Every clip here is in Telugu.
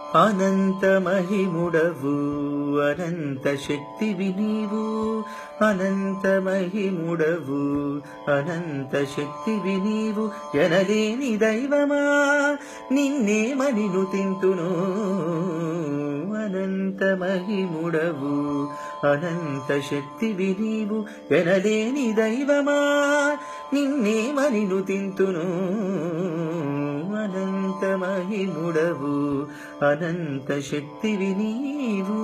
అనంత మహిముడవు అనంత శక్తివి నీవు అనంత మహిముడవు అనంత శక్తివి నీవు ఎనలేని దైవమా నిన్నే మనిను తింతును అనంత మహిముడవు అనంత శక్తివి నీవు ఎనలేని దైవమా నిన్నే మనిను తింతును అనంత మహిముడవు అనంత శక్తివి నీవు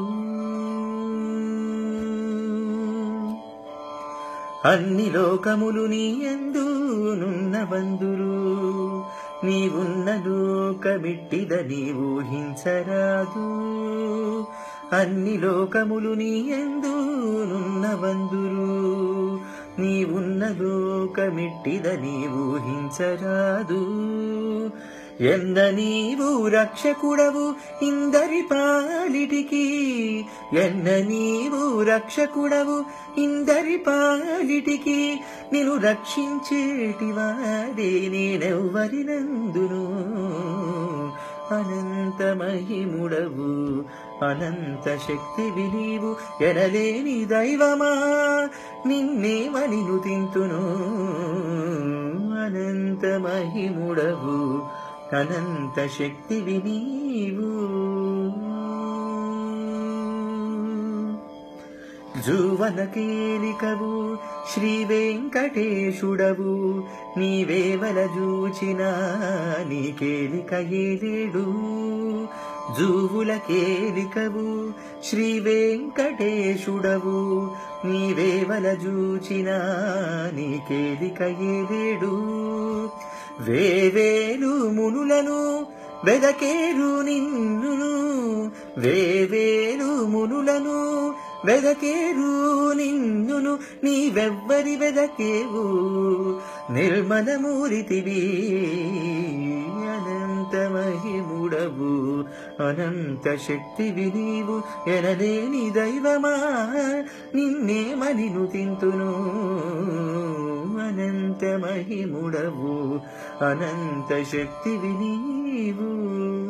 అన్ని లోకములు నీ ఎందు నున్న బందురు నీవున్న లోకమిట్టిద నీవు హింసరాదు అన్ని లోకములు నీ ఎందు నున్న బందురు నీవున్న లోకమిట్టిద నీవు హింసరాదు ఎంద నీవు రక్షకుడవు ఇందరి పాలిటికి ఎన్న నీవు రక్షకుడవు ఇందరి పాలిటికి నిన్ను రక్షించేటి వాడే నేనెవ్వరినందును అనంత మహిముడవు అనంత శక్తి నీవు ఎనలేని దైవమా నిన్నే మనిను తింతును అనంత మహిముడవు అనంత శక్తి నీవు జువన కేలికవు శ్రీ వెంకటేశుడవు నీవేవల జూచిన నీ కేలిక ఏలేడు జూవుల కేలికవు శ్రీ వెంకటేశుడవు నీవేవల జూచిన నీ కేలిక ఏలేడు వేవేలు మునులను వెదకేరు నిన్నును వేవేలు మునులను వెదకేరు నిన్నును నీవెవ్వరి వెదకేవు నిర్మలమూరితివి అనంత మహిముడవు అనంత శక్తివి నీవు ఎనలేని దైవమా నిన్నే మనిను తింతును అనంత మహిముడవు అనంత శక్తివి నీవు